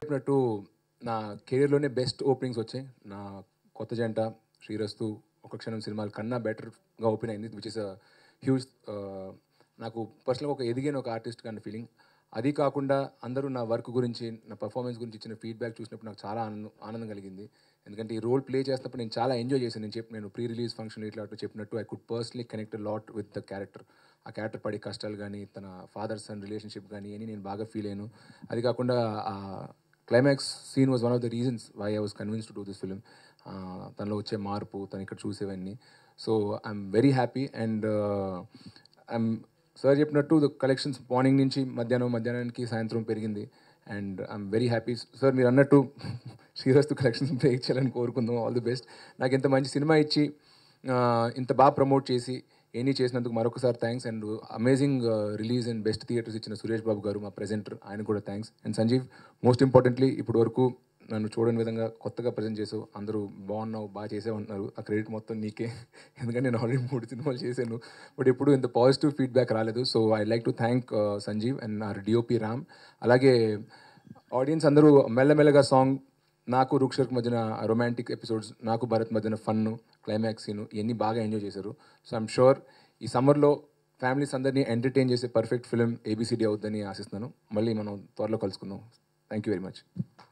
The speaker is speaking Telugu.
చెప్పినట్టు నా కెరీర్లోనే బెస్ట్ ఓపెనింగ్స్ వచ్చాయి నా కొత్త జంట శ్రీరస్తు ఒక క్షణం సినిమాలు కన్నా బెటర్గా ఓపెన్ అయింది విచ్ ఇస్ అ హ్యూజ్ నాకు పర్సనల్గా ఒక ఎదిగిన ఒక ఆర్టిస్ట్ అన్న ఫీలింగ్ అది కాకుండా అందరూ నా వర్క్ గురించి నా పర్ఫార్మెన్స్ గురించి ఇచ్చిన ఫీడ్బ్యాక్ చూసినప్పుడు నాకు చాలా ఆనందం ఆనందం కలిగింది ఎందుకంటే ఈ రోల్ ప్లే చేసినప్పుడు నేను చాలా ఎంజాయ్ చేశాను నేను చెప్పి నేను ప్రీ రిలీజ్ ఫంక్షన్ ఇట్లా అట్లా చెప్పినట్టు I could personally connect lot with the character ఆ క్యారెక్టర్ పడే కష్టాలు కానీ తన ఫాదర్ సన్ రిలేషన్షిప్ కానీ అని నేను బాగా ఫీల్ అయ్యాను అది కాకుండా ఆ climax scene was one of the reasons why I was convince to do this film తనలో వచ్చే మార్పు తను ఇక్కడ చూసేవన్నీ so I'm very happy and I'm sir చెప్పినట్టు కలెక్షన్స్ మార్నింగ్ నుంచి మధ్యాహ్నం మధ్యాహ్నానికి సాయంత్రం పెరిగింది and I'm very happy sir మీరు అన్నట్టు శ్రీరస్తు కలెక్షన్స్ బ్రేక్ చేయాలని కోరుకుందాం ఆల్ ది బెస్ట్ నాకు ఇంత మంచి సినిమా ఇచ్చి ఆ, ఇంత బాగా ప్రమోట్ చేసి ఎనీ చేసినందుకు మరొకసారి thanks and amazing release and best theatres ఇచ్చిన సురేష్ బాబు గారు మా ప్రెజెంటర్ ఆయన కూడా thanks and Sanjeev most importantly ఇప్పటి వరకు నన్ను చూడని విధంగా కొత్తగా ప్రజెంట్ చేసావు అందరూ బాగున్నావు బాగా చేసావు అంటున్నారు ఆ క్రెడిట్ మొత్తం నీకే ఎందుకంటే నేను ఆల్రెడీ మూడు సినిమాలు చేశాను బట్ ఎప్పుడు ఇంత పాజిటివ్ ఫీడ్బ్యాక్ రాలేదు so I like to thank Sanjeev and our DOP Ram అలాగే ఆడియన్స్ అందరూ మెల్లమెల్లగా సాంగ్ నాకు రుక్షర్కి మధ్యన రొమాంటిక్ ఎపిసోడ్స్ నాకు భరత్ మధ్యన ఫన్ క్లైమాక్స్ సీన్ ఇవన్నీ బాగా ఎంజాయ్ చేశారు సో ఐమ్ షూర్ ఈ సమ్మర్లో ఫ్యామిలీస్ అందరినీ ఎంటర్టైన్ చేసే పర్ఫెక్ట్ ఫిలిం ఏబిసిడి అవుతుందని ఆశిస్తున్నాను మళ్ళీ మనం త్వరలో కలుసుకుందాం థ్యాంక్ యూ వెరీ మచ్